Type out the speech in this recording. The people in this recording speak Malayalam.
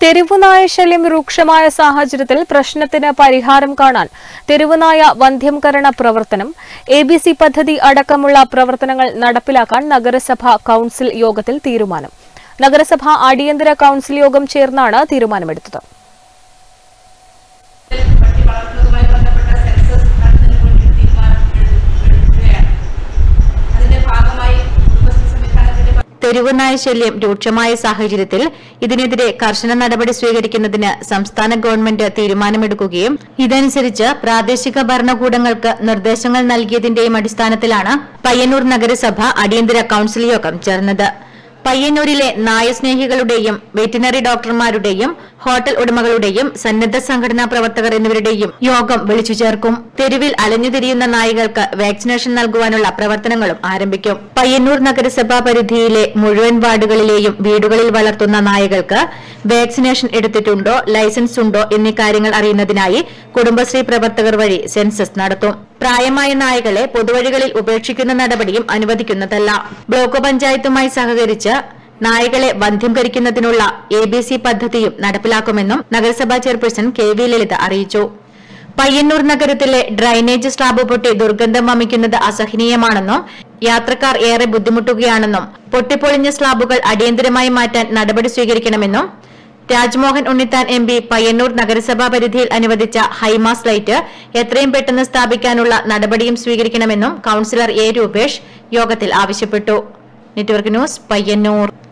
തെരുവുനായ ശല്യം രൂക്ഷമായ സാഹചര്യത്തിൽ പ്രശ്നത്തിന് പരിഹാരം കാണാൻ തെരുവുനായ വന്ധ്യംകരണ പ്രവർത്തനം എ ബി സി പദ്ധതി അടക്കമുള്ള പ്രവർത്തനങ്ങൾ നടപ്പിലാക്കാൻ നഗരസഭ കൌൺസിൽ യോഗത്തിൽ തീരുമാനം നഗരസഭ അടിയന്തര കൌൺസിൽ യോഗം ചേർന്നാണ് തീരുമാനമെടുത്തത് പട്ടി വളർത്തുന്നതുമായി ബന്ധപ്പെട്ട സെൻസസ് നടത്തുന്നതിന് വേണ്ടി തീരുമാനം എടു- എടുക്കുകയാണ് അതിന്റെ ഭാഗമായി കുടുംബശ്രീ സംവിധാനത്തിന്റെ തെരുവുനായ ശല്യം രൂക്ഷമായ സാഹചര്യത്തിൽ ഇതിനെതിരെ കർശന നടപടി സ്വീകരിക്കുന്നതിന് സംസ്ഥാന ഗവൺമെന്റ് തീരുമാനമെടുക്കുകയും ഇതനുസരിച്ച് പ്രാദേശിക ഭരണകൂടങ്ങൾക്ക് നിർദ്ദേശങ്ങൾ നൽകിയതിന്റെയും അടിസ്ഥാനത്തിലാണ് പയ്യന്നൂർ നഗരസഭ അടിയന്തര കൌൺസിൽ യോഗം ചേർന്നത് പയ്യന്നൂരിലെ നായസ്നേഹികളുടെയും വെറ്റിനറി ഡോക്ടർമാരുടെയും ഹോട്ടൽ ഉടമകളുടെയും സന്നദ്ധ സംഘടനാ പ്രവർത്തകർ എന്നിവരുടെയും യോഗം വിളിച്ചു ചേർക്കും തെരുവിൽ അലഞ്ഞുതിരിയുന്ന നായകൾക്ക് വാക്സിനേഷൻ നൽകുവാനുള്ള പ്രവർത്തനങ്ങളും ആരംഭിക്കും പയ്യന്നൂർ നഗരസഭാ പരിധിയിലെ മുഴുവൻ വാർഡുകളിലെയും വീടുകളിൽ വളർത്തുന്ന നായകൾക്ക് വാക്സിനേഷൻ എടുത്തിട്ടുണ്ടോ ലൈസൻസ് ഉണ്ടോ എന്നീ കാര്യങ്ങൾ അറിയുന്നതിനായി കുടുംബശ്രീ പ്രവർത്തകർ വഴി സെൻസസ് നടത്തും പ്രായമായ നായകളെ പൊതുവഴികളിൽ ഉപേക്ഷിക്കുന്ന നടപടിയും അനുവദിക്കുന്നതല്ല ബ്ലോക്ക് പഞ്ചായത്തുമായി സഹകരിച്ച് നായകളെ വന്ധ്യംകരിക്കുന്നതിനുള്ള എ ബി സി പദ്ധതിയും നടപ്പിലാക്കുമെന്നും നഗരസഭാ ചെയർപേഴ്സൺ കെ വി ലളിത അറിയിച്ചു പയ്യന്നൂർ നഗരത്തിലെ ഡ്രൈനേജ് സ്ലാബ് പൊട്ടി ദുർഗന്ധം വമിക്കുന്നത് അസഹനീയമാണെന്നും യാത്രക്കാർ ഏറെ ബുദ്ധിമുട്ടുകയാണെന്നും പൊട്ടിപ്പൊളിഞ്ഞ സ്ലാബുകൾ അടിയന്തരമായി മാറ്റാൻ നടപടി സ്വീകരിക്കണമെന്നും രാജ്മോഹൻ ഉണ്ണിത്താൻ എം പി പയ്യന്നൂർ നഗരസഭാ പരിധിയിൽ അനുവദിച്ച ഹൈമാസ് ലൈറ്റ് എത്രയും പെട്ടെന്ന് സ്ഥാപിക്കാനുള്ള നടപടിയും സ്വീകരിക്കണമെന്നും കൌൺസിലർ എ രൂപേഷ് യോഗത്തിൽ ആവശ്യപ്പെട്ടു നെറ്റ്വർക്ക് ന്യൂസ് പയ്യന്നൂർ